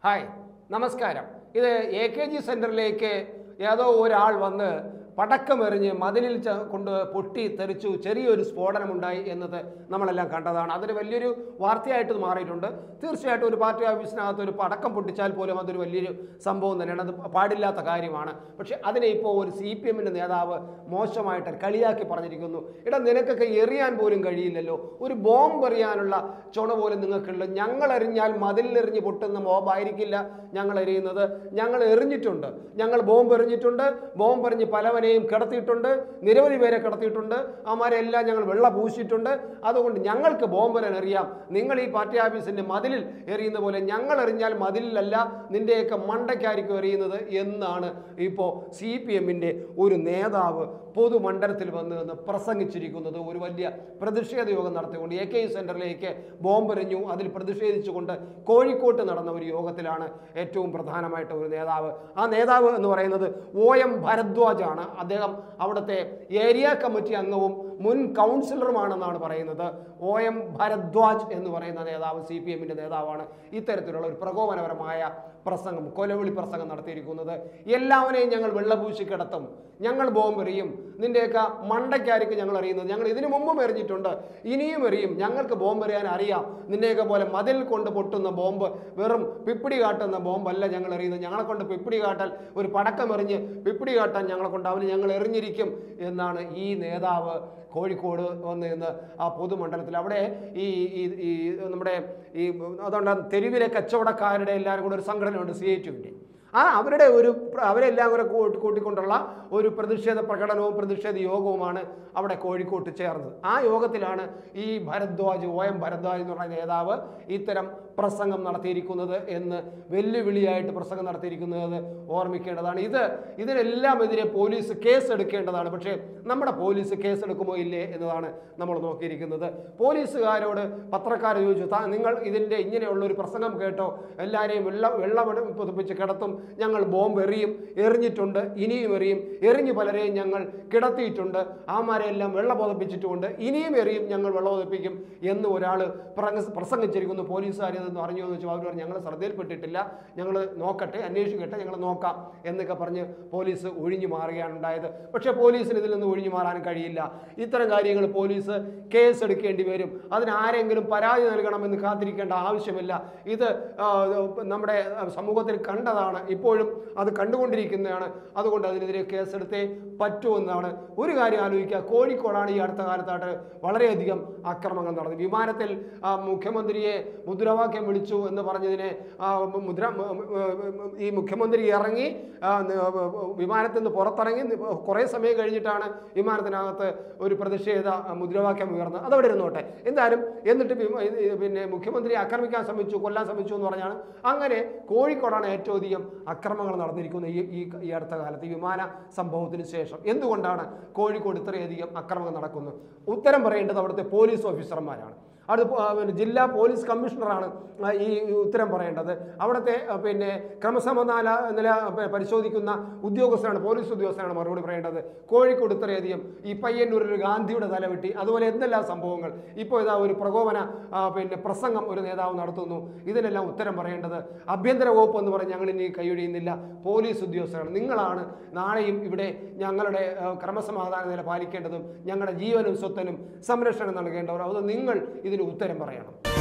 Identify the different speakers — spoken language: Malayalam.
Speaker 1: ഹായ് നമസ്കാരം ഇത് എ കെ ജി സെൻറ്ററിലേക്ക് ഏതോ ഒരാൾ വന്ന് പടക്കമെറിഞ്ഞ് മതിലിൽ ച- കൊണ്ട് പൊട്ടി തെറിച്ചു ചെറിയൊരു സ്ഫോടനമുണ്ടായി എന്നത് നമ്മളെല്ലാം കണ്ടതാണ് അതൊരു വലിയൊരു വാർത്തയായിട്ട് മാറിയിട്ടുണ്ട് തീർച്ചയായിട്ടും ഒരു പാർട്ടി ഓഫീസിനകത്ത് ഒരു പടക്കം പൊട്ടിച്ചാൽ പോലും അതൊരു വലിയൊരു സംഭവം തന്നെയാണ് അത് പാടില്ലാത്ത കാര്യമാണ് പക്ഷേ അതിനെ ഇപ്പോൾ ഒരു സി പി എമ്മിൻ്റെ നേതാവ് മോശമായിട്ട് കളിയാക്കി പറഞ്ഞിരിക്കുന്നു ഇടാ നിനക്കൊക്കെ എറിയാൻ പോലും കഴിയില്ലല്ലോ ഒരു ബോംബ് എറിയാനുള്ള ചുണ പോലും നിങ്ങൾക്കുള്ള ഞങ്ങൾ എറിഞ്ഞാൽ മതിലിലെറിഞ്ഞ് പൊട്ടുന്ന ബോംബായിരിക്കില്ല ഞങ്ങൾ എറിയുന്നത് ഞങ്ങൾ എറിഞ്ഞിട്ടുണ്ട് ഞങ്ങൾ ബോംബ് എറിഞ്ഞിട്ടുണ്ട് ബോംബ് എറിഞ്ഞ് പലവനെയും കിടത്തിയിട്ടുണ്ട് നിരവധി പേരെ കിടത്തിയിട്ടുണ്ട് അവന്മാരെല്ലാം ഞങ്ങൾ വെള്ള പൂശിയിട്ടുണ്ട് അതുകൊണ്ട് ഞങ്ങൾക്ക് ബോംബ് എറിയാൻ അറിയാം നിങ്ങൾ ഈ പാർട്ടി ഓഫീസിൻ്റെ മതിലിൽ എറിയുന്ന പോലെ ഞങ്ങൾ എറിഞ്ഞാൽ മതിലിലല്ല നിന്റെയൊക്കെ മണ്ടയ്ക്കായിരിക്കും എറിയുന്നത് എന്നാണ് ഇപ്പോൾ സി പി എമ്മിൻ്റെ ഒരു നേതാവ് പൊതുമണ്ഡലത്തിൽ വന്ന് നിന്ന് പ്രസംഗിച്ചിരിക്കുന്നത് ഒരു വലിയ പ്രതിഷേധ യോഗം നടത്തിക്കൊണ്ട് എ കെ യു സെൻറ്ററിലേക്ക് ബോംബെറിഞ്ഞു അതിൽ പ്രതിഷേധിച്ചുകൊണ്ട് കോഴിക്കോട്ട് നടന്ന ഒരു യോഗത്തിലാണ് ഏറ്റവും പ്രധാനമായിട്ട് ഒരു നേതാവ് ആ നേതാവ് എന്ന് പറയുന്നത് ഒ എം ഭരദ്വാജാണ് അദ്ദേഹം അവിടുത്തെ ഏരിയ കമ്മിറ്റി അംഗവും മുൻ കൗൺസിലറുമാണെന്നാണ് പറയുന്നത് ഒ എം ഭരദ്വാജ് എന്ന് പറയുന്ന നേതാവ് സി പി എമ്മിൻ്റെ നേതാവാണ് ഇത്തരത്തിലുള്ള ഒരു പ്രകോപനപരമായ പ്രസംഗം കൊലവിളി പ്രസംഗം നടത്തിയിരിക്കുന്നത് എല്ലാവരെയും ഞങ്ങൾ വെള്ളപൂശി കിടത്തും ഞങ്ങൾ ബോംബെറിയും നിന്റെയൊക്കെ മണ്ടയ്ക്കായിരിക്കും ഞങ്ങൾ എറിയുന്നത് ഞങ്ങൾ ഇതിനു മുമ്പും എറിഞ്ഞിട്ടുണ്ട് ഇനിയും എറിയും ഞങ്ങൾക്ക് ബോംബ് എറിയാൻ അറിയാം നിന്റെയൊക്കെ പോലെ മതിൽ കൊണ്ട് പൊട്ടുന്ന ബോംബ് വെറും പിപ്പിടി കാട്ടുന്ന ബോംബല്ല ഞങ്ങൾ എറിയുന്നത് ഞങ്ങളെ കൊണ്ട് പിപ്പിടി കാട്ടാൽ ഒരു പടക്കം എറിഞ്ഞ് പിപ്പിടി കാട്ടാൻ ഞങ്ങളെ കൊണ്ട് അവന് ഞങ്ങൾ എറിഞ്ഞിരിക്കും എന്നാണ് ഈ നേതാവ് കോഴിക്കോട് വന്ന് ഇന്ന് ആ പൊതുമണ്ഡലത്തിൽ അവിടെ ഈ ഈ ഈ നമ്മുടെ ഈ അതുകൊണ്ട് തെരുവിലെ കച്ചവടക്കാരുടെ എല്ലാവരും കൂടെ ഒരു സംഘടനയുണ്ട് സി ഐ ടുവിൻ്റെ ആ അവരുടെ ഒരു പ്ര- അവരെല്ലാം കൂടെ കൂട്ടി- കൂട്ടിക്കൊണ്ടുള്ള ഒരു പ്രതിഷേധ പ്രകടനവും പ്രതിഷേധ യോഗവുമാണ് അവിടെ കോഴിക്കോട്ട് ചേർന്നത് ആ യോഗത്തിലാണ് ഈ ഭരദ്വാജ് ഒ എം ഭരദ്വാജ് എന്ന് പറയുന്ന നേതാവ് ഇത്തരം പ്രസംഗം നടത്തിയിരിക്കുന്നത് എന്ന് വെല്ലുവിളിയായിട്ട് പ്രസംഗം നടത്തിയിരിക്കുന്നത് ഓർമ്മിക്കേണ്ടതാണ് ഇത് ഇതിനെല്ലാം എതിരെ പോലീസ് കേസ് എടുക്കേണ്ടതാണ് പക്ഷേ നമ്മുടെ പോലീസ് കേസ് എടുക്കുമോ ഇല്ലേ എന്നതാണ് നമ്മൾ നോക്കിയിരിക്കുന്നത് പോലീസുകാരോട് പത്രക്കാർ ചോദിച്ചു "താ- നിങ്ങൾ ഇതിൻ്റെ ഇങ്ങനെയുള്ള ഒരു പ്രസംഗം കേട്ടോ എല്ലാവരെയും വെള്ള വെള്ളം പുതുപ്പിച്ച് കിടത്തും ഞങ്ങൾ ബോംബ് എറിയും എറിഞ്ഞിട്ടുണ്ട് ഇനിയും എറിയും എറിഞ്ഞ് പലരെയും ഞങ്ങൾ കിടത്തിയിട്ടുണ്ട് ആമാരെല്ലാം വെള്ളം പുതപ്പിച്ചിട്ടുമുണ്ട് ഇനിയും എറിയും ഞങ്ങൾ വെള്ളം പുതപ്പിക്കും എന്ന് ഒരാൾ പ്രസംഗിച്ചിരിക്കുന്നു പോലീസുകാർ ഇതെന്ന് അറിഞ്ഞു എന്ന് വെച്ചാൽ അവർ പറഞ്ഞു ഞങ്ങൾ ശ്രദ്ധയിൽപ്പെട്ടിട്ടില്ല ഞങ്ങൾ നോക്കട്ടെ അന്വേഷിക്കട്ടെ ഞങ്ങൾ നോക്കാം എന്നൊക്കെ പറഞ്ഞ് പോലീസ് ഒഴിഞ്ഞു മാറുകയാണ് ഉണ്ടായത് പക്ഷേ പോലീസിന് ഇതിൽ നിന്ന് ഒഴിഞ്ഞു മാറാൻ കഴിയില്ല ഇത്തരം കാര്യങ്ങൾ പോലീസ് കേസ് എടുക്കേണ്ടി വരും അതിന് ആരെങ്കിലും പരാതി നൽകണമെന്ന് കാത്തിരിക്കേണ്ട ആവശ്യമില്ല ഇത് ആ, നമ്മുടെ സമൂഹത്തിൽ കണ്ടതാണ് ഇപ്പോഴും അത് കണ്ടുകൊണ്ടിരിക്കുന്നതാണ് അതുകൊണ്ട് അതിനെതിരെ കേസെടുത്തേ പറ്റുമെന്നാണ് ഒരു കാര്യം ആലോചിക്കുക കോഴിക്കോടാണ് ഈ അടുത്ത കാലത്തായിട്ട് വളരെയധികം ആക്രമണങ്ങൾ നടന്നത് വിമാനത്തിൽ ആ, മുഖ്യമന്ത്രിയെ മുദ്രാവാക്യം വിളിച്ചു എന്ന് പറഞ്ഞതിനെ ആ, മുദ്ര മ- മ- ഈ മുഖ്യമന്ത്രി ഇറങ്ങി ആ, ന- വിമാനത്തിൽ നിന്ന് പുറത്തിറങ്ങി കുറേ സമയം കഴിഞ്ഞിട്ടാണ് വിമാനത്തിനകത്ത് ഒരു പ്രതിഷേധ മുദ്രാവാക്യം ഉയർന്നത് അതവിടെ ഇരുന്നോട്ടെ എന്തായാലും എന്നിട്ട് വിമ- ഇത് പിന്നെ മുഖ്യമന്ത്രി ആക്രമിക്കാൻ ശ്രമിച്ചു കൊല്ലാൻ ശ്രമിച്ചു എന്ന് പറഞ്ഞാണ് അങ്ങനെ കോഴിക്കോടാണ് ഏറ്റവും അധികം അക്രമങ്ങൾ നടന്നിരിക്കുന്നത് ഈ ഈ ഈ അടുത്ത കാലത്ത് ഈ വിമാന സംഭവത്തിന് ശേഷം എന്തുകൊണ്ടാണ് കോഴിക്കോട് ഇത്രയധികം അക്രമങ്ങൾ നടക്കുന്നത് ഉത്തരം പറയേണ്ടത് അവിടുത്തെ പോലീസ് ഓഫീസർമാരാണ് അടുത്ത പോ- ആ, പിന്നെ ജില്ലാ പോലീസ് കമ്മീഷണറാണ് ആ, ഈ ഉത്തരം പറയേണ്ടത് അവിടുത്തെ ആ, പിന്നെ ക്രമസമാധാന നില പ- പരിശോധിക്കുന്ന ഉദ്യോഗസ്ഥരാണ് പോലീസ് ഉദ്യോഗസ്ഥരാണ് മറുപടി പറയേണ്ടത് കോഴിക്കോട് ഇത്രയധികം ഈ പയ്യന്നൂരിൽ ഒരു ഗാന്ധിയുടെ തല വെട്ടി അതുപോലെ എന്തെല്ലാം സംഭവങ്ങൾ ഇപ്പോൾ ഇതാ ഒരു പ്രകോപന ആ, പിന്നെ പ്രസംഗം ഒരു നേതാവ് നടത്തുന്നു ഇതിനെല്ലാം ഉത്തരം പറയേണ്ടത് ആഭ്യന്തര വകുപ്പ് എന്ന് പറഞ്ഞ് ഞങ്ങൾ ഇനി കൈയൊഴിയുന്നില്ല പോലീസ് ഉദ്യോഗസ്ഥരാണ് നിങ്ങളാണ് നാളെയും ഇവിടെ ഞങ്ങളുടെ ആ, ക്രമസമാധാന നില പാലിക്കേണ്ടതും ഞങ്ങളുടെ ജീവനും സ്വത്തിനും സംരക്ഷണം നൽകേണ്ടവർ അത് നിങ്ങൾ ഇതിന് ഉത്തരം പറയണം